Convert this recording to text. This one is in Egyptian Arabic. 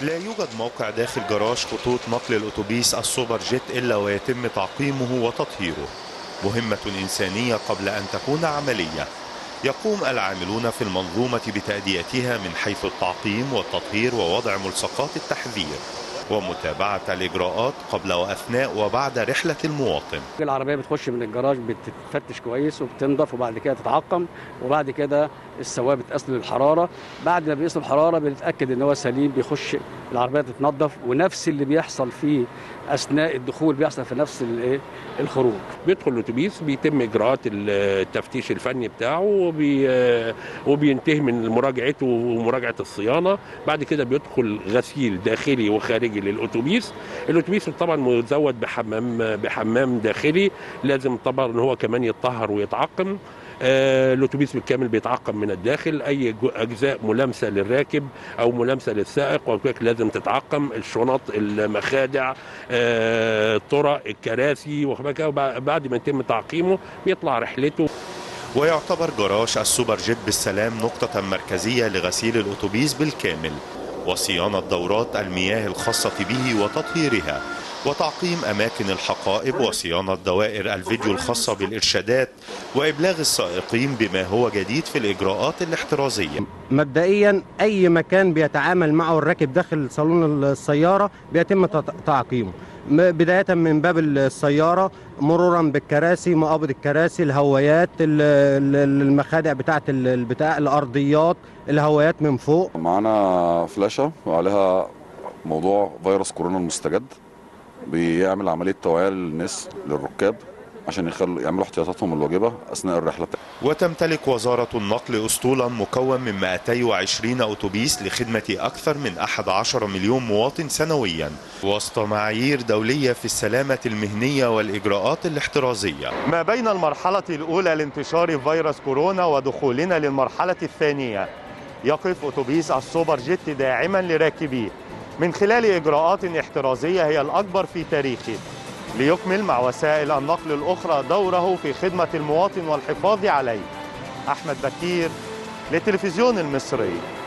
لا يوجد موقع داخل جراج خطوط نقل الأتوبيس السوبر جيت إلا ويتم تعقيمه وتطهيره مهمة إنسانية قبل أن تكون عملية يقوم العاملون في المنظومة بتأديتها من حيث التعقيم والتطهير ووضع ملصقات التحذير ومتابعة الإجراءات قبل وأثناء وبعد رحلة المواطن العربيه بتخش من الجراج بتتفتش كويس وبتنضف وبعد كده تتعقم وبعد كده السواق بتقيس له الحراره بعد ما بيقيس له الحراره بنتاكد ان هو سليم بيخش العربيه تتنضف ونفس اللي بيحصل فيه اثناء الدخول بيحصل في نفس الايه الخروج بيدخل الاتوبيس بيتم اجراءات التفتيش الفني بتاعه وبي وبينتهي من مراجعته ومراجعه الصيانه بعد كده بيدخل غسيل داخلي وخارجي للاتوبيس الاتوبيس طبعا مزود بحمام بحمام داخلي لازم طبعا ان هو كمان يتطهر ويتعقم آه، الاتوبيس بالكامل بيتعقم من الداخل اي جو- اجزاء ملامسه للراكب او ملامسه للسائق وكذلك لازم تتعقم الشنط المخادع آه، الطرق الكراسي واخد بالك؟ وبع- بعد ما يتم تعقيمه بيطلع رحلته ويعتبر جراج السوبر جيت بالسلام نقطة مركزية لغسيل الأتوبيس بالكامل وصيانة دورات المياه الخاصة به وتطهيرها وتعقيم أماكن الحقائب وصيانة دوائر الفيديو الخاصة بالإرشادات وإبلاغ السائقين بما هو جديد في الإجراءات الاحترازية مبدئيا اي مكان بيتعامل معه الراكب داخل صالون السياره بيتم تط- تعقيمه م- بدايه من باب السياره مرورا بالكراسي مقابض الكراسي الهوايات ال- ال- المخادع بتاعه ال- البتاع الارضيات الهوايات من فوق معانا فلاشة وعليها موضوع فيروس كورونا المستجد بيعمل عملية توعية للناس للركاب عشان يخلوا يعملوا احتياطاتهم الواجبة أثناء الرحلة وتمتلك وزارة النقل أسطولا مكون من 220 أتوبيس لخدمة أكثر من 11 مليون مواطن سنويا وسط معايير دولية في السلامة المهنية والإجراءات الاحترازية ما بين المرحلة الأولى لانتشار فيروس كورونا ودخولنا للمرحلة الثانية يقف أتوبيس السوبر جيت داعما لراكبيه من خلال إجراءات احترازية هي الأكبر في تاريخه ليكمل مع وسائل النقل الأخرى دوره في خدمة المواطن والحفاظ عليه أحمد بكير للتلفزيون المصري